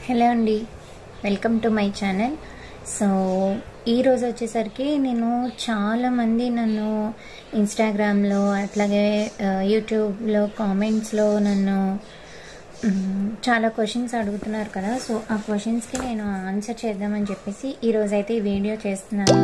hello అండి welcome to my channel so ఈరోజు వచ్చేసరికి నేను చాలామంది నన్ను ఇన్స్టాగ్రామ్లో అట్లాగే ఆ, యూట్యూబ్లో కామెంట్స్లో నన్ను మ్, చాలా క్వశ్చన్స్ అడుగుతున్నారు కదా సో ఆ క్వశ్చన్స్కి నేను ఆన్సర్ చేద్దామని చెప్పేసి ఈరోజు అయితే ఈ వీడియో చేస్తున్నాను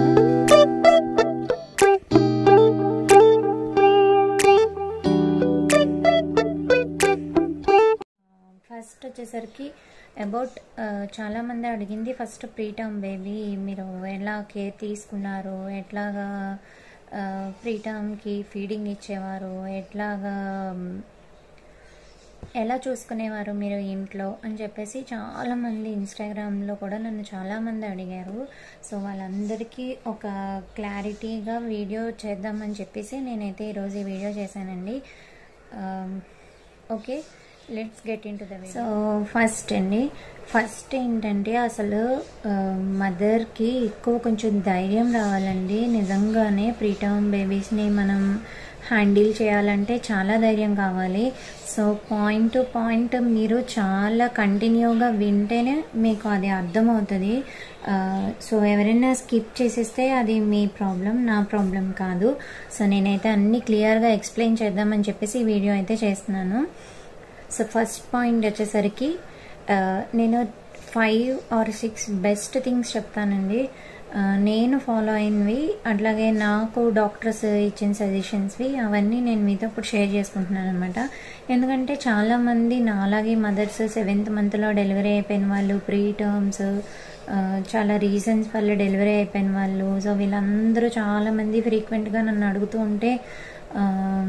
ఫస్ట్ వచ్చేసరికి అబౌట్ చాలామంది అడిగింది ఫస్ట్ ప్రీటర్మ్ బేబీ మీరు ఎలా కేర్ తీసుకున్నారు ఎట్లాగా ప్రీటర్మ్కి ఫీడింగ్ ఇచ్చేవారు ఎట్లాగా మ్, ఎలా చూసుకునేవారు మీరు ఇంట్లో అని చెప్పేసి చాలామంది ఇన్స్టాగ్రామ్లో కూడా నన్ను చాలామంది అడిగారు సో వాళ్ళందరికీ ఒక క్లారిటీగా వీడియో చేద్దామని చెప్పేసి నేనైతే ఈరోజు ఈ వీడియో చేశానండి okay let's get into the so first అండి ఫస్ట్ ఏంటంటే అసలు మదర్కి ఎక్కువ కొంచెం ధైర్యం రావాలండి నిజంగానే ప్రీటర్మ్ బేబీస్ని మనం హ్యాండిల్ చేయాలంటే చాలా ధైర్యం కావాలి సో పాయింట్ టు పాయింట్ మీరు చాలా కంటిన్యూగా వింటేనే మీకు అది అర్థమవుతుంది ఆ, సో ఎవరైనా స్కిప్ చేసేస్తే అది మీ ప్రాబ్లం నా ప్రాబ్లం కాదు సో నేనైతే అన్ని క్లియర్గా ఎక్స్ప్లెయిన్ చేద్దామని చెప్పేసి ఈ వీడియో అయితే చేస్తున్నాను సో ఫస్ట్ పాయింట్ వచ్చేసరికి ఆ, నేను five or six best things చెప్తానండి ఆ, నేను ఫాలో అయినవి అట్లాగే నాకు డాక్టర్స్ ఇచ్చిన సజెషన్స్వి అవన్నీ నేను మీతో ఇప్పుడు షేర్ చేసుకుంటున్నాను అనమాట ఎందుకంటే చాలామంది నాలాగే మదర్స్ సెవెంత్ మంత్లో డెలివరీ అయిపోయిన వాళ్ళు ప్రీ టర్మ్స్ చాలా రీజన్స్ వల్ల డెలివరీ అయిపోయిన వాళ్ళు సో వీళ్ళందరూ చాలామంది ఫ్రీక్వెంట్గా నన్ను అడుగుతూ ఉంటే ఆ,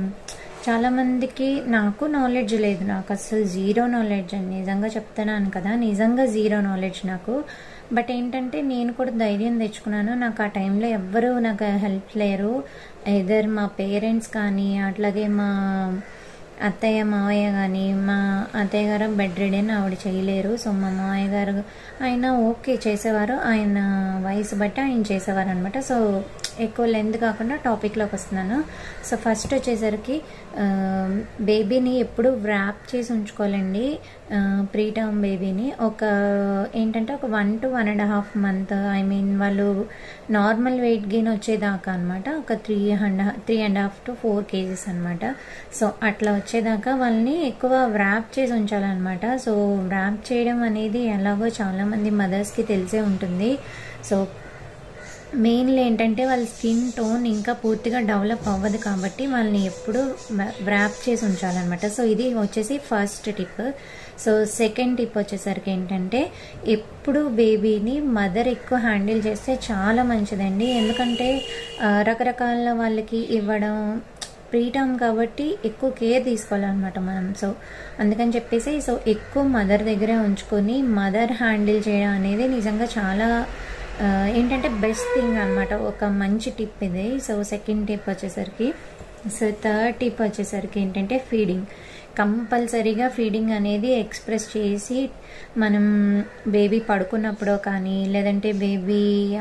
చాలామందికి నాకు నాలెడ్జ్ లేదు నాకు అసలు జీరో నాలెడ్జ్ అని నిజంగా చెప్తున్నాను కదా నిజంగా జీరో నాలెడ్జ్ నాకు బట్ ఏంటంటే నేను కూడా ధైర్యం తెచ్చుకున్నాను నాకు ఆ టైంలో ఎవ్వరూ నాకు హెల్ప్ లేరు ఎదర్ మా పేరెంట్స్ కానీ అట్లాగే మా అత్తయ్య మావయ్య కానీ మా అత్తయ్య గారు బెడ్ రెడీ ఆవిడ చేయలేరు సో మా మావయ్య గారు ఆయన ఓకే చేసేవారు ఆయన వయసు బట్టి ఆయన చేసేవారు అనమాట సో ఎక్కువ లెంత్ కాకుండా టాపిక్లోకి వస్తున్నాను సో ఫస్ట్ వచ్చేసరికి ఆ, బేబీని ఎప్పుడు వ్రాప్ చేసి ఉంచుకోవాలండి ప్రీ టర్మ్ బేబీని ఒక ఏంటంటే ఒక one two one and half month I mean వాళ్ళు నార్మల్ వెయిట్ గెయిన్ వచ్చేదాకా అనమాట ఒక three and three and half two four kgs అనమాట సో అట్లా వచ్చేదాకా వాళ్ళని ఎక్కువ వ్రాప్ చేసి ఉంచాలన్నమాట సో వ్రాప్ చేయడం అనేది ఎలాగో చాలామంది మదర్స్కి తెలిసే ఉంటుంది సో మెయిన్లీ ఏంటంటే వాళ్ళ స్కిన్ టోన్ ఇంకా పూర్తిగా డెవలప్ అవ్వదు కాబట్టి వాళ్ళని ఎప్పుడు వ్రాప్ చేసి ఉంచాలన్నమాట సో ఇది వచ్చేసి first tip so second tip వచ్చేసరికి ఏంటంటే ఎప్పుడు బేబీని మదర్ ఎక్కువ హ్యాండిల్ చేస్తే చాలా మంచిదండి ఎందుకంటే ఆ, రకరకాల వాళ్ళకి ఇవ్వడం ప్రీటర్మ్ కాబట్టి ఎక్కువ కేర్ తీసుకోవాలన్నమాట మనం సో అందుకని చెప్పేసి సో ఎక్కువ మదర్ దగ్గరే ఉంచుకొని మదర్ హ్యాండిల్ చేయడం అనేది నిజంగా చాలా ఆ, ఏంటంటే బెస్ట్ థింగ్ అనమాట ఒక మంచి టిప్ ఇది సో సెకండ్ టిప్ వచ్చేసరికి సో థర్డ్ టిప్ వచ్చేసరికి ఏంటంటే ఫీడింగ్ కంపల్సరీగా ఫీడింగ్ అనేది ఎక్స్ప్రెస్ చేసి మనం బేబీ పడుకున్నప్పుడో కానీ లేదంటే బేబీ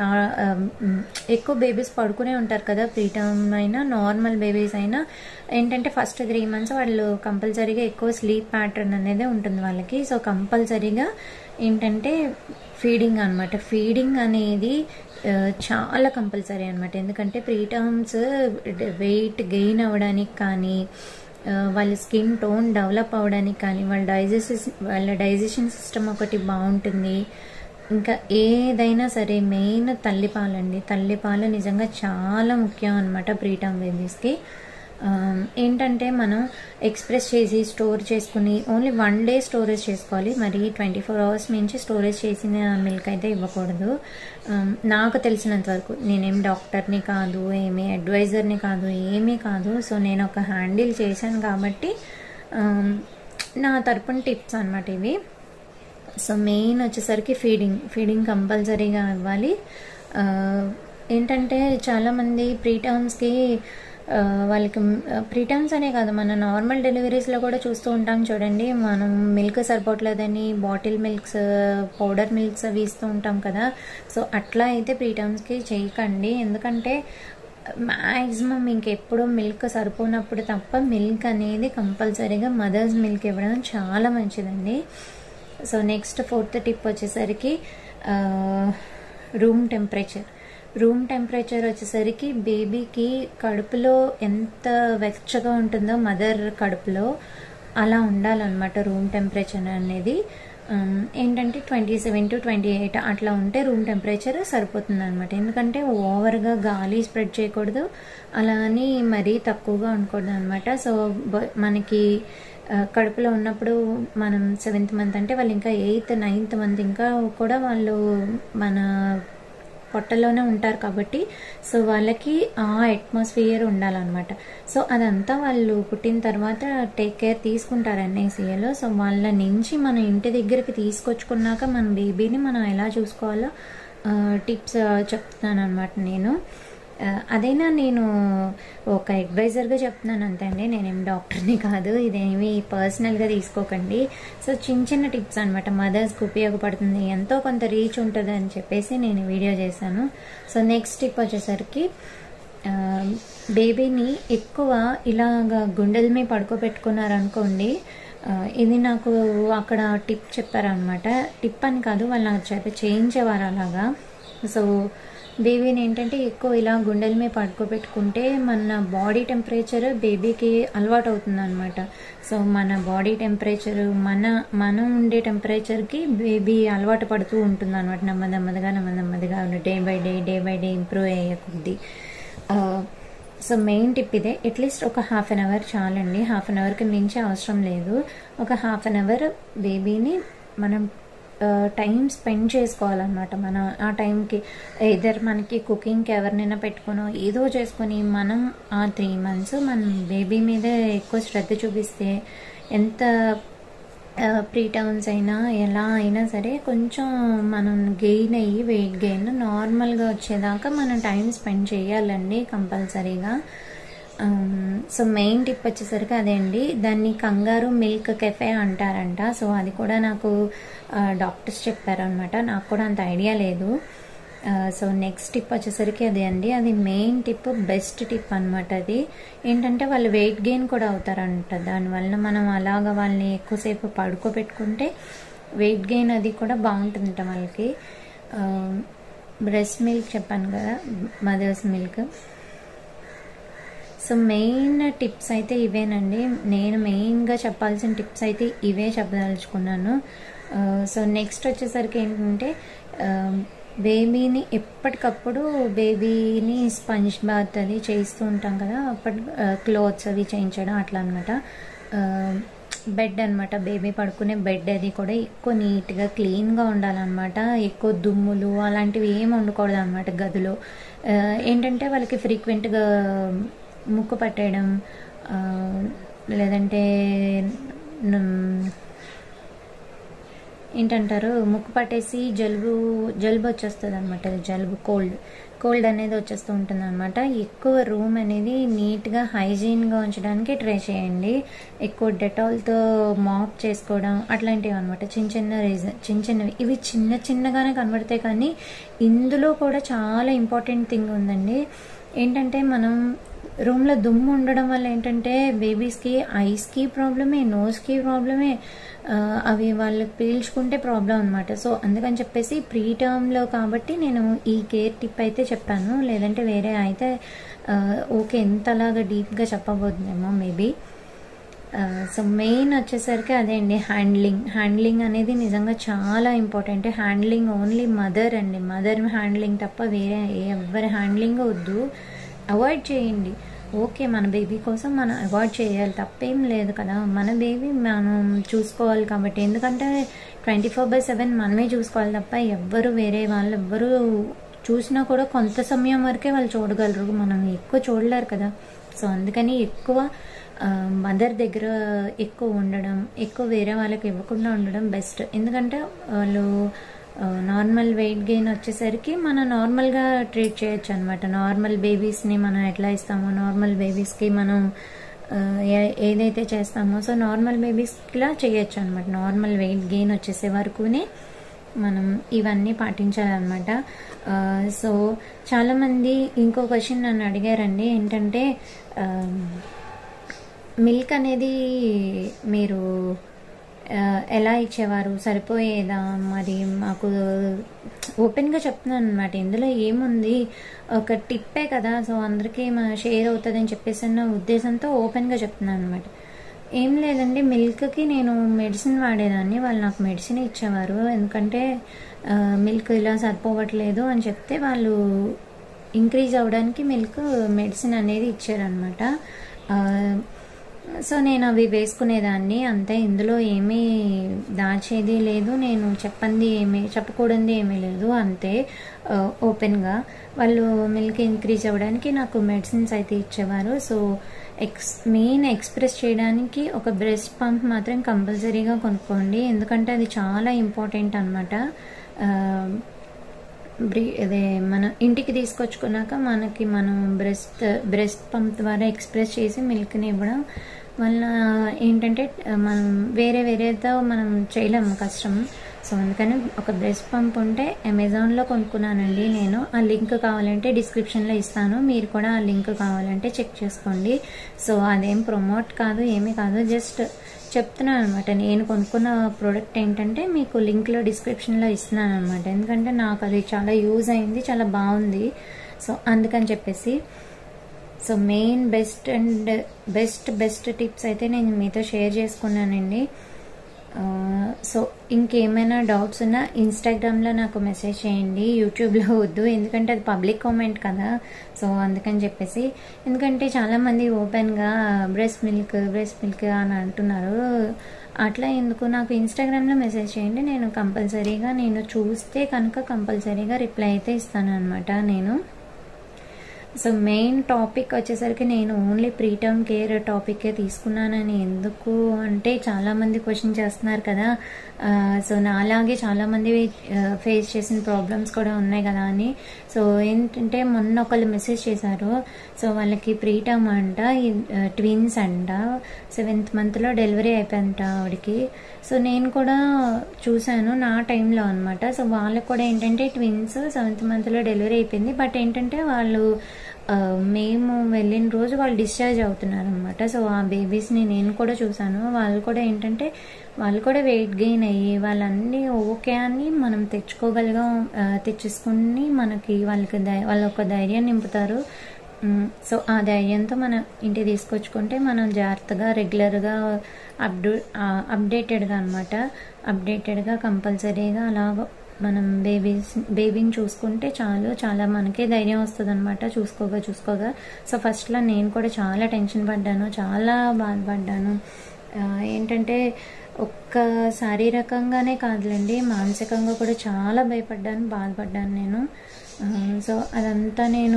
ఎక్కువ బేబీస్ పడుకునే ఉంటారు కదా ప్రీటర్మ్ అయినా నార్మల్ బేబీస్ అయినా ఏంటంటే ఫస్ట్ త్రీ మంత్స్ వాళ్ళు కంపల్సరీగా ఎక్కువ స్లీప్ ప్యాటర్న్ అనేది ఉంటుంది వాళ్ళకి సో కంపల్సరీగా ఏంటంటే ఫీడింగ్ అనమాట ఫీడింగ్ అనేది ఆ, చాలా కంపల్సరీ అనమాట ఎందుకంటే ప్రీటర్మ్స్ వెయిట్ గెయిన్ అవ్వడానికి కానీ ఆ, వాళ్ళ స్కిన్ టోన్ డెవలప్ అవ్వడానికి కానీ వాళ్ళ డైజెస్ వాళ్ళ డైజెషన్ సిస్టమ్ ఒకటి బాగుంటుంది ఇంకా ఏదైనా సరే మెయిన్ తల్లిపాలండి తల్లిపాలు నిజంగా చాలా ముఖ్యం అనమాట ప్రీటర్మ్ బేబీస్కి ఆ, ఏంటంటే మనం ఎక్స్ప్రెస్ చేసి స్టోర్ చేసుకుని ఓన్లీ వన్ డే స్టోరేజ్ చేసుకోవాలి మరి ట్వంటీ ఫోర్ అవర్స్ నుంచి స్టోరేజ్ చేసిన మిల్క్ అయితే ఇవ్వకూడదు ఆ, నాకు తెలిసినంత వరకు నేనేం డాక్టర్ని కాదు ఏమీ అడ్వైజర్ని కాదు ఏమీ కాదు సో నేను ఒక హ్యాండిల్ చేశాను కాబట్టి ఆ, నా తరపున టిప్స్ అనమాట ఇవి సో మెయిన్ వచ్చేసరికి ఫీడింగ్ ఫీడింగ్ కంపల్సరీగా ఇవ్వాలి ఆ, ఏంటంటే చాలామంది ప్రీటర్మ్స్కి వాళ్ళకి ప్రీటర్మ్స్ అనే కాదు మన నార్మల్ డెలివరీస్లో కూడా చూస్తూ ఉంటాం చూడండి మనం మిల్క్ సరిపోవట్లేదని బాటిల్ మిల్క్స్ పౌడర్ మిల్క్స్ అవి ఇస్తూ ఉంటాం కదా సో అట్లా అయితే ప్రీటర్మ్స్కి చేయకండి ఎందుకంటే మ్యాక్సిమం ఇంకెప్పుడు మిల్క్ సరిపోనప్పుడు తప్ప మిల్క్ అనేది కంపల్సరీగా మదర్స్ మిల్క్ ఇవ్వడం చాలా మంచిదండి సో నెక్స్ట్ ఫోర్త్ టిప్ వచ్చేసరికి రూమ్ టెంపరేచర్ రూమ్ టెంపరేచర్ వచ్చేసరికి బేబీకి కడుపులో ఎంత వెచ్చగా ఉంటుందో మదర్ కడుపులో అలా ఉండాలన్నమాట రూమ్ టెంపరేచర్ అనేది ఉమ్, ఏంటంటే twenty seven to twenty eight అట్లా ఉంటే రూమ్ టెంపరేచర్ సరిపోతుంది అనమాట ఎందుకంటే ఓవర్గా గాలి స్ప్రెడ్ చేయకూడదు అలా అని మరీ తక్కువగా ఉండకూడదు అనమాట సో బ- మనకి ఆ, కడుపులో ఉన్నప్పుడు మనం సెవెంత్ మంత్ అంటే వాళ్ళు ఇంకా ఎయిత్ నైన్త్ మంత్ ఇంకా కూడా వాళ్ళు మన పొట్టలోనే ఉంటారు కాబట్టి సో వాళ్ళకి ఆ అట్మాస్ఫియర్ ఉండాలన్నమాట సో అదంతా వాళ్ళు పుట్టిన తర్వాత టేక్ కేర్ తీసుకుంటారు ఎన్ఐసీఏలో సో వాళ్ళ నుంచి మన ఇంటి దగ్గరికి తీసుకొచ్చుకున్నాక మన బేబీని మనం ఎలా చూసుకోవాలో టిప్స్ చెప్తున్నాను అనమాట నేను ఆ, అదైనా నేను ఒక అడ్వైజర్గా చెప్తున్నాను అంతే అండి నేనేం డాక్టర్ని కాదు ఇదేమి పర్సనల్గా తీసుకోకండి సో చిన్న చిన్న టిప్స్ అనమాట మదర్స్కి ఉపయోగపడుతుంది ఎంతో కొంత రీచ్ ఉంటుంది అని చెప్పేసి నేను ఈ వీడియో చేశాను సో నెక్స్ట్ టిప్ వచ్చేసరికి ఆ, బేబీని ఎక్కువ ఇలాగా గుండెల మీద పడుకోబెట్టుకున్నారనుకోండి ఆ, ఇది నాకు అక్కడ టిప్ చెప్పారనమాట టిప్ అని కాదు వాళ్ళు నాకు చేత చేయించేవారు అలాగా సో బేబీని ఏంటంటే ఎక్కువ ఇలా గుండెల మీద పడుకోబెట్టుకుంటే మన బాడీ టెంపరేచర్ బేబీకి అలవాటు అవుతుంది అనమాట సో మన బాడీ టెంపరేచర్ మన మనం ఉండే టెంపరేచర్కి బేబీ అలవాటు పడుతూ ఉంటుంది అనమాట నెమ్మది నెమ్మదిగా నెమ్మది నెమ్మదిగా day by day day by day improve అయ్యే కొద్దీ ఆ, సో మెయిన్ టిప్ ఇదే అట్లీస్ట్ ఒక హాఫ్ అన్ అవర్ చాలండి హాఫ్ అన్ అవర్కి మించి అవసరం లేదు ఒక హాఫ్ అన్ అవర్ బేబీని మనం టైం స్పెండ్ చేసుకోవాలన్నమాట మనం ఆ టైంకి ఇద్దరు మనకి కుకింగ్కి ఎవరినైనా పెట్టుకునో ఏదో చేసుకొని మనం ఆ త్రీ మంత్స్ మన బేబీ మీద ఎక్కువ శ్రద్ధ చూపిస్తే ఎంత ప్రీ టౌన్స్ అయినా ఎలా అయినా సరే కొంచెం మనం గెయిన్ అయ్యి వెయిట్ గెయిన్ నార్మల్గా వచ్చేదాకా మనం టైం స్పెండ్ చేయాలండి కంపల్సరీగా సో మెయిన్ టిప్ వచ్చేసరికి అదే అండి దాన్ని కంగారు మిల్క్ కెఫే అంటారంట సో అది కూడా నాకు డాక్టర్స్ చెప్పారనమాట నాకు కూడా అంత ఐడియా లేదు సో నెక్స్ట్ టిప్ వచ్చేసరికి అదే అండి అది మెయిన్ టిప్ బెస్ట్ టిప్ అనమాట అది ఏంటంటే వాళ్ళు వెయిట్ గెయిన్ కూడా అవుతారంట దానివల్ల మనం అలాగ వాళ్ళని ఎక్కువసేపు పడుకోబెట్టుకుంటే వెయిట్ గెయిన్ అది కూడా బాగుంటుందట వాళ్ళకి బ్రెస్ట్ మిల్క్ చెప్పాను కదా mother's milk so main tips అయితే ఇవేనండి నేను మెయిన్గా చెప్పాల్సిన టిప్స్ అయితే ఇవే చెప్పదలుచుకున్నాను ఆ, సో నెక్స్ట్ వచ్చేసరికి ఏంటంటే ఆ, బేబీని ఎప్పటికప్పుడు బేబీని స్పంజ్ బాత్ అది చేస్తూ ఉంటాం కదా అప్పటి క్లోత్స్ అవి చేయించడం అట్లా అనమాట బెడ్ అనమాట బేబీ పడుకునే బెడ్ అది కూడా ఎక్కువ నీట్గా క్లీన్గా ఉండాలన్నమాట ఎక్కువ దుమ్ములు అలాంటివి ఏమి ఉండకూడదు అనమాట గదిలో ఆ, ఏంటంటే వాళ్ళకి ఫ్రీక్వెంట్గా ముక్కు పట్టేయడం ఆ, లేదంటే మ్, ఏంటంటారు ముక్కు పట్టేసి జలుబు జలుబు వచ్చేస్తుంది అనమాట జలుబు కోల్డ్ కోల్డ్ అనేది వచ్చేస్తూ ఉంటుంది అనమాట ఎక్కువ రూమ్ అనేది నీట్గా హైజీన్గా ఉంచడానికి ట్రై చేయండి ఎక్కువ డెటాల్తో మాప్ చేసుకోవడం అట్లాంటివి అనమాట చిన్న చిన్న రీజన్ చిన్న చిన్నవి ఇవి చిన్న చిన్నగానే కనబడతాయి కానీ ఇందులో కూడా చాలా ఇంపార్టెంట్ థింగ్ ఉందండి ఏంటంటే మనం రూమ్లో దుమ్ము ఉండడం వల్ల ఏంటంటే బేబీస్కి ఐస్కి ప్రాబ్లమే నోస్కి ప్రాబ్లమే ఆ, అవి వాళ్ళు పీల్చుకుంటే ప్రాబ్లం అనమాట సో అందుకని చెప్పేసి ప్రీ టర్మ్లో కాబట్టి నేను ఈ కేర్ టిప్ అయితే చెప్పాను లేదంటే వేరే అయితే ఆ, ఓకే ఎంతలాగా డీప్గా చెప్పబోతుందేమో మేబీ సో మెయిన్ వచ్చేసరికి అదే అండి హ్యాండ్లింగ్ హ్యాండ్లింగ్ అనేది నిజంగా చాలా ఇంపార్టెంట్ హ్యాండ్లింగ్ ఓన్లీ మదర్ అండి మదర్ హ్యాండ్లింగ్ తప్ప వేరే ఎవరి హ్యాండ్లింగ్ వద్దు అవాయిడ్ చేయండి ఓకే మన బేబీ కోసం మనం అవాయిడ్ చేయాలి తప్పేం లేదు కదా మన బేబీ మనం చూసుకోవాలి కాబట్టి ఎందుకంటే ట్వంటీ ఫోర్ బై సెవెన్ మనమే చూసుకోవాలి తప్ప ఎవ్వరు వేరే వాళ్ళు ఎవ్వరు చూసినా కూడా కొంత సమయం వరకే వాళ్ళు చూడగలరు మనం ఎక్కువ చూడలేరు కదా సో అందుకని ఎక్కువ మదర్ దగ్గర ఎక్కువ ఉండడం ఎక్కువ వేరే వాళ్ళకి ఇవ్వకుండా ఉండడం బెస్ట్ ఎందుకంటే వాళ్ళు నార్మల్ వెయిట్ గెయిన్ వచ్చేసరికి మనం నార్మల్గా ట్రీట్ చేయొచ్చు అనమాట నార్మల్ బేబీస్ని మనం ఎట్లా ఇస్తామో నార్మల్ బేబీస్కి మనం ఆ, ఏ- ఏదైతే చేస్తామో సో నార్మల్ బేబీస్లా చేయొచ్చు అనమాట నార్మల్ వెయిట్ గెయిన్ వచ్చేసే వరకునే మనం ఇవన్నీ పాటించాలన్నమాట ఆ, సో చాలామంది ఇంకో క్వశ్చన్ నన్ను అడిగారండి ఏంటంటే ఆ, మిల్క్ అనేది మీరు ఆ, ఎలా ఇచ్చేవారు సరిపోయేదా మరి మాకు ఓపెన్గా చెప్తున్నాను అనమాట ఇందులో ఏముంది ఒక టిప్పే కదా సో అందరికీ మా షేర్ అవుతుంది అని చెప్పేసి అన్న ఉద్దేశంతో ఓపెన్గా చెప్తున్నాను అనమాట ఏం లేదండి మిల్క్కి నేను మెడిసిన్ వాడేదాన్ని వాళ్ళు నాకు మెడిసిన్ ఇచ్చేవారు ఎందుకంటే ఆ, మిల్క్ ఇలా సరిపోవట్లేదు అని చెప్తే వాళ్ళు ఇంక్రీజ్ అవ్వడానికి మిల్క్ మెడిసిన్ అనేది ఇచ్చారనమాట సో నేను అవి వేసుకునేదాన్ని అంతే ఇందులో ఏమీ దాచేది లేదు నేను చెప్పంది ఏమీ చెప్పకూడదు ఏమీ లేదు అంతే ఆ, ఓపెన్గా వాళ్ళు మిల్క్ ఇంక్రీజ్ అవ్వడానికి నాకు మెడిసిన్స్ అయితే ఇచ్చేవారు సో ఎక్స్ మెయిన్ ఎక్స్ప్రెస్ చేయడానికి ఒక బ్రెస్ట్ పంప్ మాత్రం కంపల్సరీగా కొనుక్కోండి ఎందుకంటే అది చాలా ఇంపార్టెంట్ అనమాట బ్రీ అదే మన ఇంటికి తీసుకొచ్చుకున్నాక మనకి మనం బ్రెస్ట్ బ్రెస్ట్ పంప్ ద్వారా ఎక్స్ప్రెస్ చేసి మిల్క్ని ఇవ్వడం వల్ల ఏంటంటే మనం వేరే వేరేతో మనం చేయలేము కష్టం సో అందుకని ఒక బ్రెస్ట్ పంప్ ఉంటే అమెజాన్లో కొనుక్కున్నానండి నేను ఆ లింక్ కావాలంటే డిస్క్రిప్షన్లో ఇస్తాను మీరు కూడా ఆ లింక్ కావాలంటే చెక్ చేసుకోండి సో అదేం ప్రమోట్ కాదు ఏమీ కాదు జస్ట్ చెప్తున్నాను అనమాట నేను కొనుక్కున్న ప్రోడక్ట్ ఏంటంటే మీకు లింక్లో డిస్క్రిప్షన్లో ఇస్తున్నాను అనమాట ఎందుకంటే నాకు అది చాలా యూజ్ అయింది చాలా బాగుంది సో అందుకని చెప్పేసి so main best and best best tips అయితే నేను మీతో షేర్ చేసుకున్నానండి ఆ, సో ఇంకేమైనా డౌట్స్ ఉన్నా ఇన్స్టాగ్రామ్లో నాకు మెసేజ్ చేయండి యూట్యూబ్లో వద్దు ఎందుకంటే అది పబ్లిక్ కామెంట్ కదా సో అందుకని చెప్పేసి ఎందుకంటే చాలామంది ఓపెన్గా బ్రెస్ట్ మిల్క్ బ్రెస్ట్ మిల్క్ అని అంటున్నారు అట్లా ఎందుకు నాకు ఇన్స్టాగ్రామ్లో మెసేజ్ చేయండి నేను కంపల్సరీగా నేను చూస్తే కనుక కంపల్సరీగా రిప్లై అయితే ఇస్తాను అనమాట నేను సో మెయిన్ టాపిక్ వచ్చేసరికి నేను ఓన్లీ ప్రీటర్మ్ కేర్ టాపికే తీసుకున్నానని ఎందుకు అంటే చాలామంది క్వశ్చన్ చేస్తున్నారు కదా ఆ, సో నాలాగే చాలామంది ఫేస్ చేసిన ప్రాబ్లమ్స్ కూడా ఉన్నాయి కదా అని సో ఏంటంటే మొన్న ఒకళ్ళు మెసేజ్ చేశారు సో వాళ్ళకి ప్రీటర్మ్ అంట ట్విన్స్ అంట సెవెంత్ మంత్లో డెలివరీ అయిపోయిందంట ఆవిడకి సో నేను కూడా చూశాను నా టైంలో అనమాట సో వాళ్ళకి కూడా ఏంటంటే ట్విన్స్ సెవెంత్ మంత్లో డెలివరీ అయిపోయింది బట్ ఏంటంటే వాళ్ళు ఆ, మేము వెళ్ళిన రోజు వాళ్ళు డిశ్చార్జ్ అవుతున్నారు అనమాట సో ఆ బేబీస్ని నేను కూడా చూశాను వాళ్ళు కూడా ఏంటంటే వాళ్ళు కూడా వెయిట్ గెయిన్ అయ్యి వాళ్ళన్నీ ఓకే అని మనం తెచ్చుకోగలిగా ఆ, తెచ్చేసుకుని మనకి వాళ్ళకి ధై- వాళ్ళ ఒక ధైర్యం నింపుతారు మ్, సో ఆ ధైర్యంతో మనం ఇంటికి తీసుకొచ్చుకుంటే మనం జాగ్రత్తగా రెగ్యులర్గా అప్డూ అప్డేటెడ్గా అనమాట అప్డేటెడ్గా కంపల్సరీగా అలాగ మనం బేబీస్ బేబీని చూసుకుంటే చాలు చాలా మనకే ధైర్యం వస్తుంది అనమాట చూసుకోగా చూసుకోగా సో ఫస్ట్లో నేను కూడా చాలా టెన్షన్ పడ్డాను చాలా బాధపడ్డాను ఆ, ఏంటంటే ఒక్క శారీరకంగానే కాదులేండి మానసికంగా కూడా చాలా భయపడ్డాను బాధపడ్డాను నేను ఆ, సో అదంతా నేను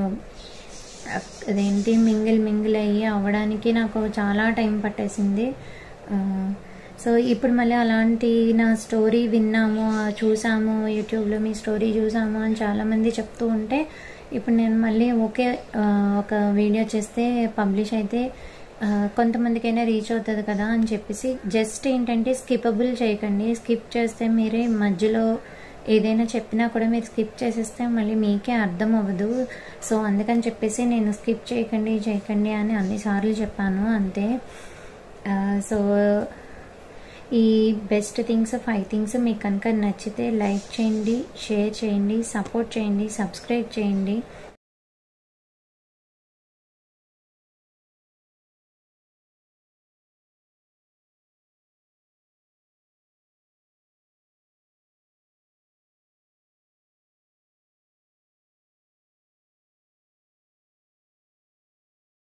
అదేంటి మింగిల్ మింగిల్ అయ్యి అవ్వడానికి నాకు చాలా టైం పట్టేసింది ఆ, సో ఇప్పుడు మళ్ళీ అలాంటి నా స్టోరీ విన్నాము ఆ, చూసాము యూట్యూబ్లో మీ స్టోరీ చూసాము అని చాలామంది చెప్తూ ఉంటే ఇప్పుడు నేను మళ్ళీ ఓకే ఆ, ఒక వీడియో చేస్తే పబ్లిష్ అయితే ఆ, కొంతమందికైనా రీచ్ అవుతుంది కదా అని చెప్పేసి జస్ట్ ఏంటంటే స్కిపబుల్ చేయకండి స్కిప్ చేస్తే మీరే మధ్యలో ఏదైనా చెప్పినా కూడా మీరు స్కిప్ చేసేస్తే మళ్ళీ మీకే అర్థం అవ్వదు సో అందుకని చెప్పేసి నేను స్కిప్ చేయకండి చేయకండి అని అన్నిసార్లు చెప్పాను అంతే ఆ, సో ఈ బెస్ట్ థింగ్స్ ఫైవ్ థింగ్స్ మీకు కనుక నచ్చితే లైక్ చేయండి షేర్ చేయండి సపోర్ట్ చేయండి సబ్స్క్రైబ్ చేయండి